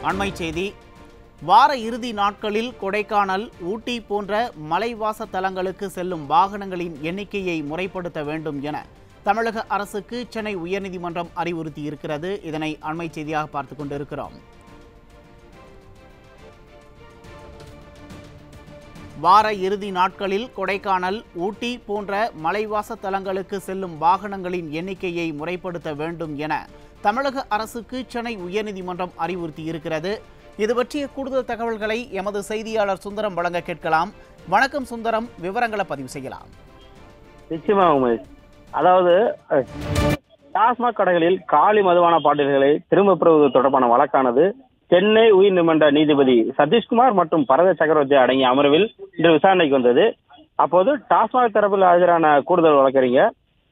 அண்மை செய்தி வார இறுதி நாட்களில் கொடைக்கானல் ஊட்டி போன்ற மலைவாச தலங்களுக்கு செல்லும் வாகனங்களின் எண்ணிக்கையை முறைப்படுத்த வேண்டும் என தமிழக அரசுக்கு சென்னை உயர்நீதிமன்றம் அறிவுறுத்தி இருக்கிறது இதனை அண்மை செய்தியாக பார்த்துக் கொண்டிருக்கிறோம் வார இறுதி நாட்களில் கொடைக்கானல் ஊட்டி போன்ற மலைவாச தலங்களுக்கு செல்லும் வாகனங்களின் எண்ணிக்கையை முறைப்படுத்த வேண்டும் என தமிழக அரசுக்கு சென்னை உயர்நீதிமன்றம் அறிவுறுத்தி இருக்கிறது இது பற்றிய கூடுதல் தகவல்களை எமது செய்தியாளர் சுந்தரம் வழங்க கேட்கலாம் வணக்கம் சுந்தரம் விவரங்களை பதிவு செய்யலாம் நிச்சயமா உமேஷ் அதாவது அஹ், டாஸ்மாக் கடைகளில் காலி மதுபான பாட்டில்களை திரும்ப பெறுவது தொடர்பான வழக்கானது சென்னை உயர்நீதிமன்ற நீதிபதி சதீஷ்குமார் மற்றும் பரத சக்கரவர்த்தி அடங்கிய அமர்வில் இன்று விசாரணைக்கு வந்தது அப்போது டாஸ்மாக் தரப்பில் ஆஜரான கூடுதல் வழக்கறிஞர்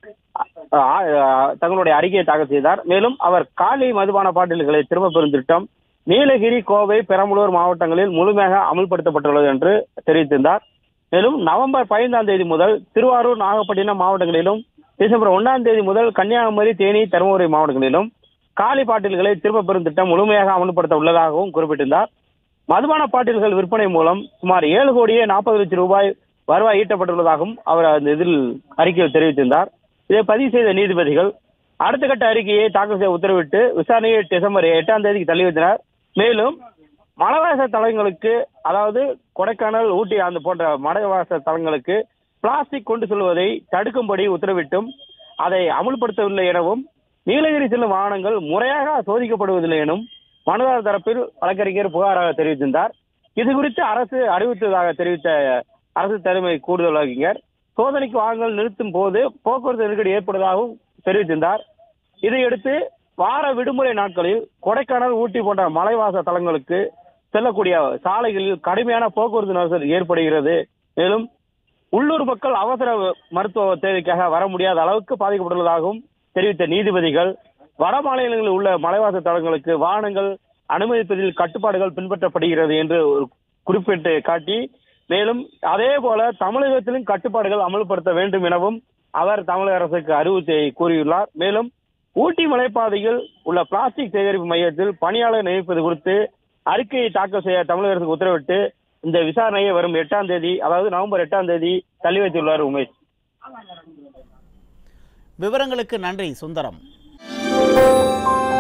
அஹ், அஹ், தங்களுடைய அறிக்கையை தாக்கல் செய்தார் மேலும் அவர் காலி மதுபான பாட்டில்களை திரும்ப பெறும் திட்டம் நீலகிரி கோவை பெரம்பலூர் மாவட்டங்களில் முழுமையாக அமல்படுத்தப்பட்டுள்ளது என்று தெரிவித்திருந்தார் மேலும் நவம்பர் பதினைந்தாம் தேதி முதல் திருவாரூர் நாகப்பட்டினம் மாவட்டங்களிலும் டிசம்பர் ஒன்றாம் தேதி முதல் கன்னியாகுமரி தேனி தருமபுரி மாவட்டங்களிலும் காலி பாட்டில்களை திரும்ப பெறும் திட்டம் முழுமையாக அமல்படுத்த உள்ளதாகவும் குறிப்பிட்டிருந்தார் மதுபான பாட்டில்கள் விற்பனை மூலம் சுமார் ஏழு கோடியே நாற்பது லட்சம் ரூபாய் வருவாய் ஈட்டப்பட்டுள்ளதாகவும் அவர் அந்த இதில் அறிக்கையில் தெரிவித்திருந்தார் இதை பதிவு செய்த நீதிபதிகள் அடுத்த கட்ட அறிக்கையை தாக்கல் செய்ய உத்தரவிட்டு விசாரணையை டிசம்பர் எட்டாம் தேதிக்கு தள்ளி வைத்தனர் மேலும் மலைவாச தலங்களுக்கு அதாவது கொடைக்கானல் ஊட்டி அந்த போன்ற மலைவாச தலங்களுக்கு பிளாஸ்டிக் கொண்டு செல்வதை தடுக்கும்படி உத்தரவிட்டும் அதை அமுல்படுத்தவில்லை எனவும் நீலகிரி செல்லும் வாகனங்கள் முறையாக சோதிக்கப்படுவதில்லை எனும் மனுதாரர் தரப்பில் வழக்கறிஞர் புகாராக தெரிவித்திருந்தார் இது குறித்து அரசு அறிவித்ததாக தெரிவித்த அரசு தலைமை கூடுதல் வழக்கறிஞர் சோதனைக்கு வாகனங்கள் நிறுத்தும் போது போக்குவரத்து நெருக்கடி ஏற்படுவதாகவும் தெரிவித்திருந்தார் இதையடுத்து வார விடுமுறை நாட்களில் கொடைக்கானல் ஊட்டி போன்ற மலைவாச தலங்களுக்கு செல்லக்கூடிய சாலைகளில் கடுமையான போக்குவரத்து நெரிசல் ஏற்படுகிறது மேலும் உள்ளூர் மக்கள் அவசர மருத்துவ தேவைக்காக வர முடியாத அளவுக்கு பாதிக்கப்பட்டுள்ளதாகவும் தெரிவித்த நீதிபதிகள் வட மாநிலங்களில் உள்ள மலைவாச தலங்களுக்கு வாகனங்கள் அனுமதிப்பதில் கட்டுப்பாடுகள் பின்பற்றப்படுகிறது என்று ஒரு குறிப்பிட்டு காட்டி மேலும் அதே போல தமிழகத்திலும் கட்டுப்பாடுகள் அமல்படுத்த வேண்டும் எனவும் அவர் தமிழக அரசுக்கு அறிவுறுத்தி கூறியுள்ளார் மேலும் ஊட்டி மலைப்பாதையில் உள்ள பிளாஸ்டிக் சேகரிப்பு மையத்தில் பணியாளர் நியமிப்பது குறித்து அறிக்கையை தாக்கல் செய்ய தமிழக அரசுக்கு உத்தரவிட்டு இந்த விசாரணையை வரும் எட்டாம் தேதி அதாவது நவம்பர் எட்டாம் தேதி தள்ளி வைத்துள்ளார் உமேஷ் விவரங்களுக்கு நன்றி சுந்தரம்